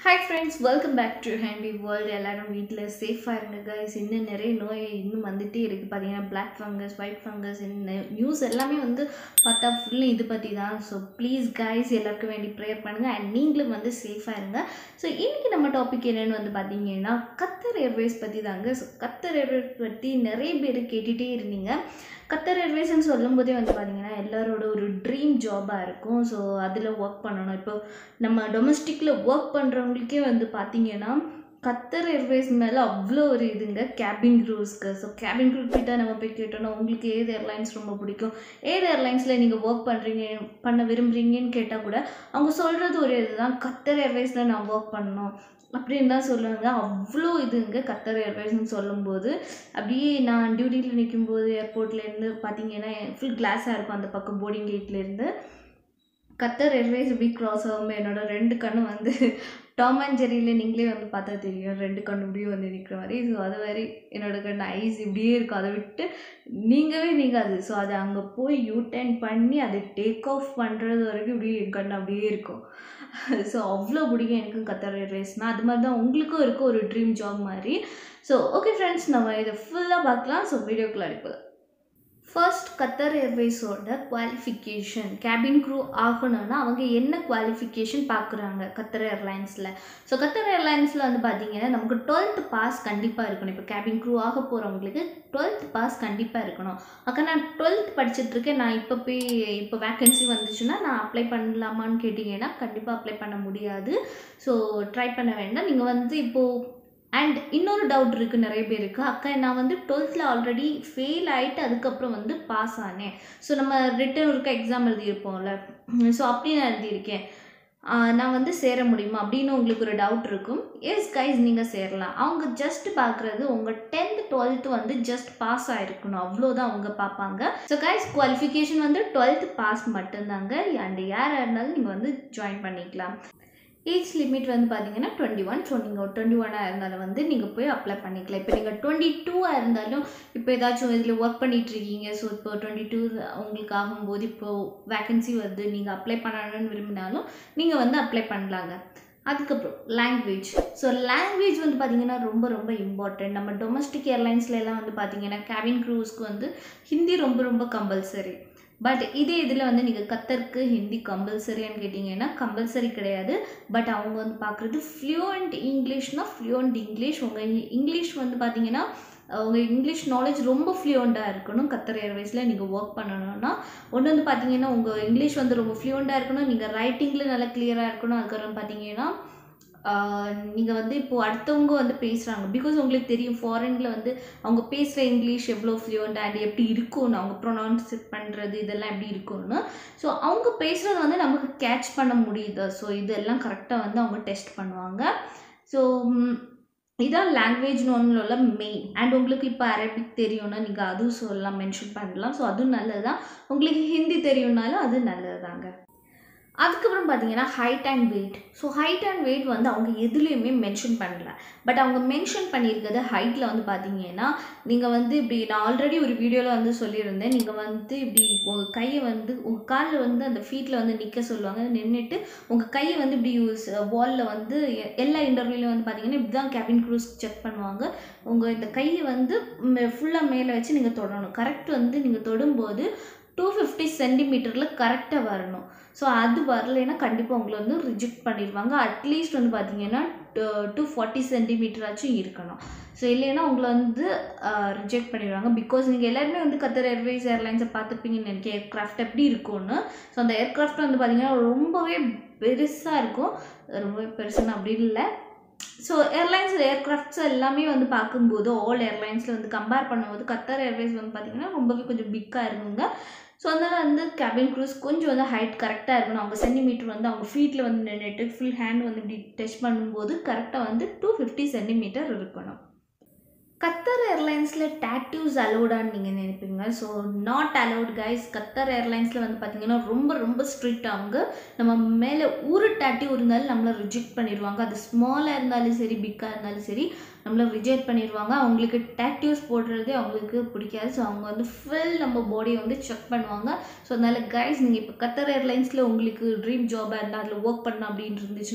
hi friends welcome back to Handy World எல்லாரும் வீட்டில் சேஃபாக இருங்க கைஸ் இன்னும் நிறைய நோய் இன்னும் வந்துகிட்டே இருக்குது பார்த்தீங்கன்னா பிளாக் ஃபங்கஸ் ஒயிட் ஃபங்கஸ் இந்த நியூஸ் எல்லாமே வந்து பார்த்தா ஃபுல்லும் இது பற்றி தான் ஸோ ப்ளீஸ் கைஸ் எல்லாருக்கும் வேண்டி ப்ரேயர் பண்ணுங்கள் அண்ட் நீங்களும் வந்து சேஃபாக இருங்க ஸோ இன்றைக்கி நம்ம டாபிக் என்னென்னு வந்து பார்த்தீங்கன்னா கத்தர் ஏர்வேஸ் பற்றி தாங்க ஸோ கத்தர் ஏர்வேஸ் பற்றி நிறைய பேர் கேட்டுகிட்டே இருந்தீங்க கத்தர் ஏர்வேஸ்ன்னு சொல்லும்போதே வந்து பார்த்தீங்கன்னா எல்லாரோட ஒரு ட்ரீம் ஜாபாக இருக்கும் ஸோ அதில் ஒர்க் பண்ணணும் இப்போ நம்ம டொமஸ்டிக்கில் ஒர்க் பண்ணுறவங்களுக்கே வந்து பார்த்தீங்கன்னா கத்தர் ஏர்வேஸ் மேலே அவ்வளோ ஒரு இதுங்க கேபின் க்ரூஸ்க்கு ஸோ கேபின் க்ரூ கிட்ட நம்ம போய் கேட்டோம்னா உங்களுக்கு ஏது ஏர்லைன்ஸ் ரொம்ப பிடிக்கும் ஏது ஏர்லைன்ஸில் நீங்கள் ஒர்க் பண்ணுறீங்க பண்ண விரும்புகிறீங்கன்னு கேட்டால் கூட அவங்க சொல்கிறது ஒரு இதுதான் கத்தர் ஏர்வேஸில் நான் ஒர்க் பண்ணணும் அப்படின்னு தான் சொல்லுவாங்க அவ்வளோ இதுங்க கத்தர் ஏர்வேஸ்னு சொல்லும்போது அப்படியே நான் டியூட்டியில் நிற்கும்போது ஏர்போர்ட்லேருந்து பார்த்தீங்கன்னா ஃபுல் கிளாஸாக இருக்கும் அந்த பக்கம் போர்டிங் கேட்லேருந்து கத்தர் ஏர்வேஸ் இப்படி க்ராஸ் ஆகும் என்னோட ரெண்டு கண்ணும் வந்து டாம் அண்ட் ஜெரியில் நீங்களே வந்து பார்த்தா தெரியும் ரெண்டு கண்ணு இப்படியே வந்து நிற்கிற மாதிரி ஸோ அது மாதிரி என்னோட கண் ஐஸ் இப்படியே இருக்கும் அதை விட்டு நீங்கவே நீங்காது ஸோ அது அங்கே போய் யூ டர்ன் பண்ணி அது டேக் ஆஃப் பண்ணுறது வரைக்கும் இப்படியே என் கண் அப்படியே இருக்கும் ஸோ அவ்வளோ பிடிக்கும் எனக்கும் கத்தர் ஏர்வேஸ்னால் அது மாதிரி தான் உங்களுக்கும் இருக்கும் ஒரு ட்ரீம் ஜாப் மாதிரி ஸோ ஓகே ஃப்ரெண்ட்ஸ் நம்ம இதை ஃபுல்லாக பார்க்கலாம் ஸோ வீடியோக்குள்ள அடிப்பது ஃபர்ஸ்ட் கத்தர் ஏர்வேஸோட குவாலிஃபிகேஷன் கேபின் க்ரூ ஆகணும்னா அவங்க என்ன குவாலிஃபிகேஷன் பார்க்குறாங்க கத்தர் ஏர்லைன்ஸில் ஸோ கத்தர் ஏர்லைன்ஸில் வந்து பார்த்தீங்கன்னா நமக்கு டுவெல்த் பாஸ் கண்டிப்பாக இருக்கணும் இப்போ கேபின் க்ரூ ஆக போகிறவங்களுக்கு டுவெல்த் பாஸ் கண்டிப்பாக இருக்கணும் அக்கா நான் டுவெல்த் படிச்சுட்ருக்கேன் நான் இப்போ போய் இப்போ வேக்கன்சி வந்துச்சுன்னா நான் அப்ளை பண்ணலாமான்னு கேட்டிங்கன்னா கண்டிப்பாக அப்ளை பண்ண முடியாது ஸோ ட்ரை பண்ண வேண்டாம் நீங்கள் வந்து இப்போது அண்ட் இன்னொரு டவுட் இருக்குது நிறைய பேருக்கு அக்கா நான் வந்து டுவெல்த்தில் ஆல்ரெடி ஃபெயில் ஆகிட்டு அதுக்கப்புறம் வந்து பாஸ் ஆனேன் ஸோ நம்ம ரிட்டன் இருக்க எக்ஸாம் எழுதியிருப்போம்ல ஸோ அப்படி நான் எழுதியிருக்கேன் நான் வந்து சேர முடியுமா அப்படின்னு உங்களுக்கு ஒரு டவுட் இருக்கும் எஸ் கைஸ் நீங்கள் சேரலாம் அவங்க ஜஸ்ட் பார்க்குறது உங்கள் டென்த் டுவெல்த்து வந்து ஜஸ்ட் பாஸ் ஆகிருக்கணும் அவ்வளோதான் அவங்க பார்ப்பாங்க ஸோ கைஸ் குவாலிஃபிகேஷன் வந்து டுவெல்த் பாஸ் மட்டும்தாங்க அண்ட் யாராக இருந்தாலும் நீங்கள் வந்து ஜாயின் பண்ணிக்கலாம் ஏஜ் லிமிட் வந்து பார்த்தீங்கன்னா டுவெண்ட்டி ஒன் ஸோ நீங்கள் டுவெண்ட்டி ஒன்னாக இருந்தாலும் வந்து நீங்கள் போய் அப்ளை பண்ணிக்கலாம் இப்போ நீங்கள் டுவெண்ட்டி டூவாக இருந்தாலும் இப்போ ஏதாச்சும் இதில் ஒர்க் பண்ணிகிட்ருக்கீங்க ஸோ இப்போ டுவெண்ட்டி டூ உங்களுக்கு ஆகும்போது இப்போது வேக்கன்சி வருது நீங்கள் அப்ளை பண்ணணும்னு விரும்பினாலும் நீங்கள் வந்து அப்ளை பண்ணலாங்க அதுக்கப்புறம் லாங்குவேஜ் ஸோ லாங்குவேஜ் வந்து பார்த்திங்கன்னா ரொம்ப ரொம்ப இம்பார்ட்டன்ட் நம்ம டொமஸ்டிக் ஏர்லைன்ஸ்லாம் வந்து பார்த்திங்கன்னா கேபின் க்ரூஸ்க்கு வந்து ஹிந்தி ரொம்ப ரொம்ப கம்பல்சரி பட் இதே இதில் வந்து நீங்கள் கத்தருக்கு ஹிந்தி கம்பல்சரியான்னு கேட்டிங்கன்னா கம்பல்சரி கிடையாது பட் அவங்க வந்து பார்க்குறது ஃப்ளூயண்ட் இங்கிலீஷ்னால் ஃப்ளூயண்ட் இங்கிலீஷ் உங்கள் இங்கிலீஷ் வந்து பார்த்தீங்கன்னா உங்கள் இங்கிலீஷ் நாலேஜ் ரொம்ப ஃப்ளூயண்ட்டாக இருக்கணும் கத்தர் ஏர்வேஸில் நீங்கள் ஒர்க் பண்ணணும்னா ஒன்று வந்து பார்த்தீங்கன்னா உங்கள் இங்கிலீஷ் வந்து ரொம்ப ஃப்ளூயண்ட்டாக இருக்கணும் நீங்கள் ரைட்டிங்கில் நல்லா கிளியராக இருக்கணும் அதுக்கப்புறம் பார்த்தீங்கன்னா நீங்கள் வந்து இப்போது அடுத்தவங்க வந்து பேசுகிறாங்க பிகாஸ் உங்களுக்கு தெரியும் ஃபாரினில் வந்து அவங்க பேசுகிற இங்கிலீஷ் எவ்வளோ ஃப்ளூயண்ட் அண்ட் எப்படி இருக்கும்னு அவங்க ப்ரொனவுன்ஸ் பண்ணுறது இதெல்லாம் எப்படி இருக்கும்னு ஸோ அவங்க பேசுகிறது வந்து நமக்கு கேட்ச் பண்ண முடியுது ஸோ இதெல்லாம் கரெக்டாக வந்து அவங்க டெஸ்ட் பண்ணுவாங்க ஸோ இதான் லாங்குவேஜ்னு ஒன்றுல மெயின் அண்ட் உங்களுக்கு இப்போ அரபிக் தெரியும்னா நீங்கள் அதுவும் சொல்லலாம் மென்ஷன் பண்ணலாம் ஸோ அதுவும் நல்லது தான் உங்களுக்கு ஹிந்தி தெரியும்னாலும் அது நல்லது தாங்க அதுக்கப்புறம் பார்த்தீங்கன்னா height and weight so height and weight வந்து அவங்க எதுலேயுமே மென்ஷன் பண்ணல பட் அவங்க மென்ஷன் பண்ணியிருக்கிறது ஹைட்டில் வந்து பார்த்தீங்கன்னா நீங்கள் வந்து இப்படி நான் ஆல்ரெடி ஒரு வீடியோவில் வந்து சொல்லியிருந்தேன் நீங்கள் வந்து இப்படி உங்கள் கையை வந்து உங்கள் காலில் வந்து அந்த ஃபீட்டில் வந்து நிற்க சொல்லுவாங்க நின்றுட்டு உங்கள் கையை வந்து இப்படி யூஸ் வாலில் வந்து எல்லா இன்டர்வியூலையும் வந்து பார்த்தீங்கன்னா இப்படி தான் கேபின் க்ரூஸ் செக் பண்ணுவாங்க உங்கள் இந்த கையை வந்து ஃபுல்லாக மேலே வச்சு நீங்கள் தொடணும் கரெக்ட் வந்து நீங்கள் தொடும்போது டூ ஃபிஃப்டி சென்டிமீட்டரில் கரெக்டாக வரணும் ஸோ அது வரலைன்னா கண்டிப்பாக உங்களை வந்து ரிஜெக்ட் பண்ணிடுவாங்க அட்லீஸ்ட் வந்து பார்த்தீங்கன்னா டூ ஃபார்ட்டி சென்டிமீட்டராச்சும் இருக்கணும் ஸோ இல்லைன்னா உங்களை வந்து ரிஜெக்ட் பண்ணிடுவாங்க பிகாஸ் நீங்கள் எல்லாருமே வந்து கத்தர் ஏர்வேஸ் ஏர்லைன்ஸை பார்த்துப்பீங்கன்னு நினைக்கிறேன் ஏர்க்ராஃப்ட் எப்படி இருக்கும்னு ஸோ அந்த ஏர்க்ராஃப்ட் வந்து பார்த்திங்கன்னா ரொம்பவே பெருசாக இருக்கும் ரொம்பவே பெருசுன்னு அப்படி இல்லை ஸோ ஏர்லைன்ஸ் ஏர்க்ராஃப்ட்ஸ் எல்லாமே வந்து பார்க்கும்போது ஆல் ஏர்லைன்ஸில் வந்து கம்பேர் பண்ணும்போது கத்தர் ஏர்வேஸ் வந்து பார்த்திங்கன்னா ரொம்பவே கொஞ்சம் பிக்காக இருக்குங்க ஸோ அதனால் வந்து கேபின் க்ரூஸ் கொஞ்சம் வந்து ஹைட் கரெக்டாக இருக்கணும் அவங்க சென்டிமீட்டர் வந்து அவங்க ஃபீட்டில் வந்து நின்றுட்டு ஃபுல் ஹேண்ட் வந்து இப்படி டச் பண்ணும்போது கரெக்டாக வந்து டூ ஃபிஃப்டி சென்டிமீட்டர் இருக்கணும் கத்தர் ஏர்லைன்ஸில் டேட்டூஸ் அலோடான்னு நீங்கள் நினைப்பீங்க ஸோ நாட் அலோட் கைஸ் கத்தர் ஏர்லைன்ஸில் வந்து பார்த்தீங்கன்னா ரொம்ப ரொம்ப ஸ்ட்ரிக்ட் அவங்க நம்ம மேலே ஒரு டேட்டூ இருந்தாலும் நம்மளை ரிஜெக்ட் பண்ணிடுவாங்க அது ஸ்மாலாக இருந்தாலும் சரி பிக்காக இருந்தாலும் சரி நம்மளை ரிஜெக்ட் பண்ணிடுவாங்க அவங்களுக்கு டேட்டூஸ் போடுறதே அவங்களுக்கு பிடிக்காது ஸோ அவங்க வந்து ஃபுல் நம்ம பாடியை வந்து செக் பண்ணுவாங்க ஸோ அதனால் கைஸ் நீங்கள் இப்போ கத்தர் ஏர்லைன்ஸில் உங்களுக்கு ட்ரீம் ஜாபாக இருந்தால் அதில் ஒர்க் பண்ணணும் அப்படின்னு இருந்துச்சுன்னா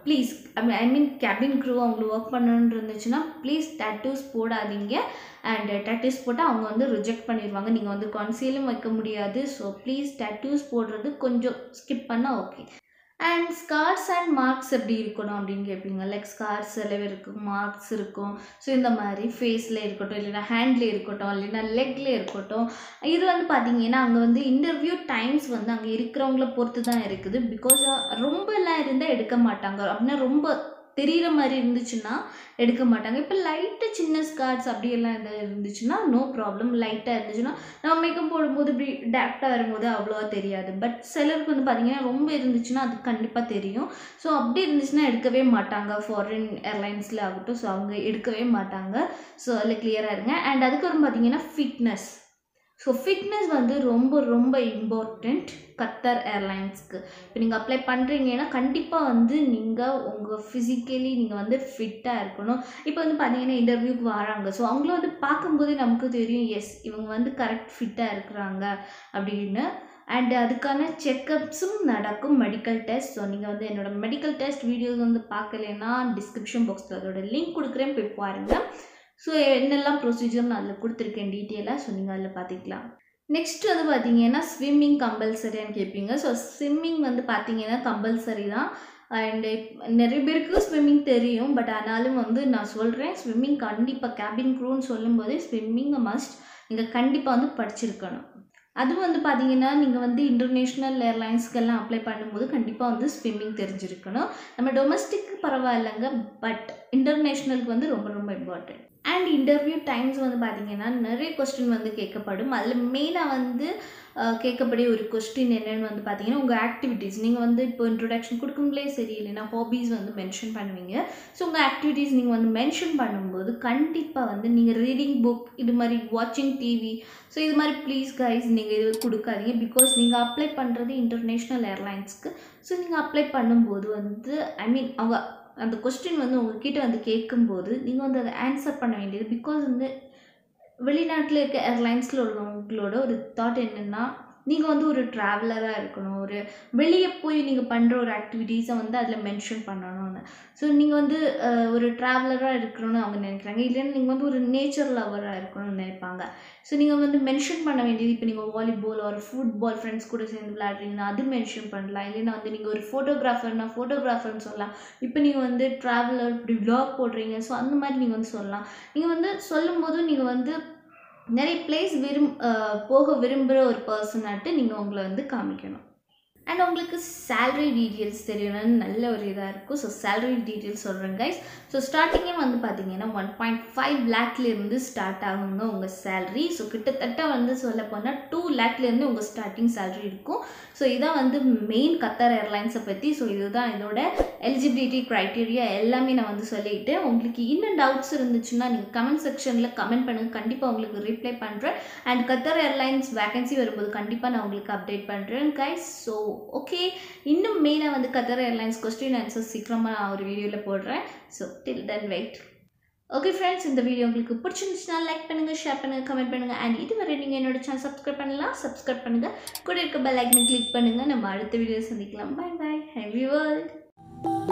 please I mean cabin crew அவங்களுக்கு ஒர்க் பண்ணணுன்னு இருந்துச்சுன்னா ப்ளீஸ் டேட்டூஸ் போடாதீங்க அண்ட் டேட்டூஸ் போட்டால் அவங்க வந்து ரிஜெக்ட் பண்ணிடுவாங்க நீங்கள் வந்து கன்சீலும் வைக்க முடியாது ஸோ ப்ளீஸ் டேட்டூஸ் போடுறது கொஞ்சம் ஸ்கிப் பண்ணால் okay and scars and marks எப்படி இருக்கணும் அப்படின்னு கேட்பீங்க லைக் ஸ்கார்ஸ் எல்லாம் இருக்கும் மார்க்ஸ் இருக்கும் ஸோ இந்த மாதிரி ஃபேஸில் இருக்கட்டும் இல்லைன்னா ஹேண்டில் இருக்கட்டும் இல்லைன்னா லெக்கில் இருக்கட்டும் இது வந்து பார்த்தீங்கன்னா அங்கே வந்து இன்டர்வியூ டைம்ஸ் வந்து அங்கே இருக்கிறவங்கள பொறுத்து தான் இருக்குது பிகாஸ் ரொம்பலாம் இருந்தால் எடுக்க மாட்டாங்க அப்படின்னா ரொம்ப தெரிகிற மாதிரி இருந்துச்சுன்னா எடுக்க மாட்டாங்க இப்போ லைட்டு சின்ன ஸ்கார்ட்ஸ் அப்படியெல்லாம் எதாவது இருந்துச்சுன்னா நோ ப்ராப்ளம் லைட்டாக இருந்துச்சுன்னா நம்ம மேக்கப் போடும்போது இப்படி டேரக்டாக வரும்போது அவ்வளோவா தெரியாது பட் சிலருக்கு வந்து பார்த்திங்கன்னா ரொம்ப இருந்துச்சுன்னா அது கண்டிப்பாக தெரியும் ஸோ அப்படி இருந்துச்சுன்னா எடுக்கவே மாட்டாங்க ஃபாரின் ஏர்லைன்ஸில் ஆகட்டும் ஸோ அவங்க எடுக்கவே மாட்டாங்க ஸோ அதில் கிளியராக இருங்க அண்ட் அதுக்கப்புறம் பார்த்தீங்கன்னா ஃபிட்னஸ் ஸோ ஃபிட்னஸ் வந்து ரொம்ப ரொம்ப இம்பார்ட்டண்ட் கத்தர் ஏர்லைன்ஸ்க்கு இப்போ நீங்கள் அப்ளை பண்ணுறீங்கன்னா கண்டிப்பாக வந்து நீங்கள் உங்கள் ஃபிசிக்கலி நீங்கள் வந்து ஃபிட்டாக இருக்கணும் இப்போ வந்து பார்த்தீங்கன்னா இன்டர்வியூக்கு வராங்க ஸோ அவங்கள வந்து பார்க்கும்போதே நமக்கு தெரியும் எஸ் இவங்க வந்து கரெக்ட் ஃபிட்டாக இருக்கிறாங்க அப்படின்னு அண்ட் அதுக்கான செக்கப்ஸும் நடக்கும் மெடிக்கல் டெஸ்ட் ஸோ நீங்கள் வந்து என்னோடய மெடிக்கல் டெஸ்ட் வீடியோஸ் வந்து பார்க்கலைன்னா டிஸ்கிரிப்ஷன் பாக்ஸில் அதோட லிங்க் கொடுக்குறேன் போய் பாருங்கள் ஸோ என்னெல்லாம் ப்ரொசீஜர் நான் அதில் கொடுத்துருக்கேன் டீட்டெயிலாக ஸோ நீங்கள் அதில் பார்த்துக்கலாம் நெக்ஸ்ட் வந்து பார்த்தீங்கன்னா ஸ்விம்மிங் கம்பல்சரியான்னு கேட்பீங்க ஸோ ஸ்விம்மிங் வந்து பார்த்தீங்கன்னா கம்பல்சரி தான் அண்டு நிறைய பேருக்கு ஸ்விம்மிங் தெரியும் பட் ஆனாலும் வந்து நான் சொல்கிறேன் ஸ்விம்மிங் கண்டிப்பாக கேபின் க்ரூன்னு சொல்லும்போதே ஸ்விம்மிங் மஸ்ட் நீங்கள் கண்டிப்பாக வந்து படிச்சிருக்கணும் அதுவும் வந்து பார்த்தீங்கன்னா நீங்கள் வந்து இன்டர்நேஷ்னல் ஏர்லைன்ஸ்க்கெல்லாம் அப்ளை பண்ணும்போது கண்டிப்பாக வந்து ஸ்விம்மிங் தெரிஞ்சிருக்கணும் நம்ம டொமஸ்டிக் பரவாயில்லைங்க பட் இன்டர்நேஷ்னலுக்கு வந்து ரொம்ப ரொம்ப இம்பார்ட்டன்ட் அண்ட் இன்டர்வியூ டைம்ஸ் வந்து பார்த்தீங்கன்னா நிறைய கொஸ்டின் வந்து கேட்கப்படும் அதில் மெயினாக வந்து கேட்கக்கூடிய ஒரு கொஸ்டின் என்னென்னு வந்து பார்த்தீங்கன்னா உங்கள் ஆக்டிவிட்டீஸ் நீங்கள் வந்து இப்போ இன்ட்ரொடக்ஷன் கொடுக்கும்போதே சரி இல்லைன்னா ஹாபீஸ் வந்து மென்ஷன் பண்ணுவீங்க ஸோ உங்கள் ஆக்டிவிட்டீஸ் நீங்கள் வந்து மென்ஷன் பண்ணும்போது கண்டிப்பாக வந்து நீங்கள் ரீடிங் புக் இது மாதிரி வாட்சிங் டிவி ஸோ இது மாதிரி ப்ளீஸ் கைஸ் நீங்கள் இது கொடுக்காதீங்க பிகாஸ் நீங்கள் அப்ளை பண்ணுறது இன்டர்நேஷ்னல் ஏர்லைன்ஸ்க்கு ஸோ நீங்கள் அப்ளை பண்ணும்போது வந்து ஐ மீன் அவங்க அந்த கொஸ்டின் வந்து உங்ககிட்ட வந்து கேட்கும்போது நீங்கள் வந்து அதை ஆன்சர் பண்ண வேண்டியது பிகாஸ் வந்து வெளிநாட்டில் இருக்க ஏர்லைன்ஸில் உள்ளவங்களோட ஒரு தாட் என்னென்னா நீங்கள் வந்து ஒரு ட்ராவலராக இருக்கணும் ஒரு வெளியே போய் நீங்கள் பண்ணுற ஒரு ஆக்டிவிட்டீஸை வந்து அதில் மென்ஷன் பண்ணணும்னு ஸோ நீங்கள் வந்து ஒரு ட்ராவலராக இருக்கணும்னு அவங்க நினைக்கிறாங்க இல்லைன்னா நீங்கள் வந்து ஒரு நேச்சர் லவராக இருக்கணும்னு நினைப்பாங்க ஸோ நீங்கள் வந்து மென்ஷன் பண்ண வேண்டியது இப்போ நீங்கள் வாலிபால் ஒரு ஃபுட்பால் ஃப்ரெண்ட்ஸ் கூட சேர்ந்து விளையாடுறீங்கன்னா அது மென்ஷன் பண்ணலாம் இல்லைன்னா வந்து நீங்கள் ஒரு ஃபோட்டோகிராஃபர்னா ஃபோட்டோகிராஃபர்னு சொல்லலாம் இப்போ நீங்கள் வந்து ட்ராவலர் இப்படி வ்ளாக் போடுறீங்க ஸோ அந்த மாதிரி நீங்கள் வந்து சொல்லலாம் நீங்கள் வந்து சொல்லும்போது நீங்கள் வந்து நிறைய பிளேஸ் விரும் போக விரும்புகிற ஒரு பர்சனாட்டு நீங்கள் உங்களை வந்து காமிக்கணும் அண்ட் உங்களுக்கு சேலரி டீட்டெயில்ஸ் தெரியணும்னு நல்ல ஒரு இதாக இருக்கும் ஸோ சேலரி டீட்டெயில்ஸ் சொல்கிறேன் கைஸ் ஸோ ஸ்டார்டிங்கே வந்து பார்த்தீங்கன்னா ஒன் பாயிண்ட் ஃபைவ் லேக்லேருந்து ஸ்டார்ட் ஆகுங்க உங்கள் சேலரி ஸோ கிட்டத்தட்ட வந்து சொல்ல போனால் டூ லேக்லேருந்து உங்கள் ஸ்டார்டிங் சேலரி இருக்கும் ஸோ இதான் வந்து மெயின் கத்தார் ஏர்லைன்ஸை பற்றி ஸோ இதுதான் இதோட எலிஜிபிலிட்டி க்ரைட்டீரியா எல்லாமே நான் வந்து சொல்லிக்கிட்டேன் உங்களுக்கு இன்னும் டவுட்ஸ் இருந்துச்சுன்னா நீங்கள் கமெண்ட் செக்ஷனில் கமெண்ட் பண்ணுங்கள் கண்டிப்பாக உங்களுக்கு ரிப்ளை பண்ணுறேன் அண்ட் கத்தார் ஏர்லைன்ஸ் வேகன்சி வரும்போது கண்டிப்பாக நான் உங்களுக்கு அப்டேட் பண்ணுறேன் கைஸ் ஸோ ஓகே இன்னும் மெயினாக வந்து கத்தார் ஏர்லைன்ஸ் கொஸ்டின் ஆன்சர் சீக்கிரமாக நான் ஒரு வீடியோவில் போடுறேன் so till then wait okay friends இந்த வீடியோ உங்களுக்கு பிடிச்சிருந்துச்சுன்னா லைக் பண்ணுங்கள் ஷேர் பண்ணுங்கள் கமெண்ட் பண்ணுங்கள் அண்ட் இதுவரை நீங்கள் என்னோட சேனல் சப்ஸ்கிரைப் பண்ணலாம் சப்ஸ்கிரைப் பண்ணுங்கள் கூட இருக்க பெல் ஐக்கனை கிளிக் பண்ணுங்கள் நம்ம அடுத்த வீடியோ சந்திக்கலாம் பை பை ஹேவி வேர்ல்ட்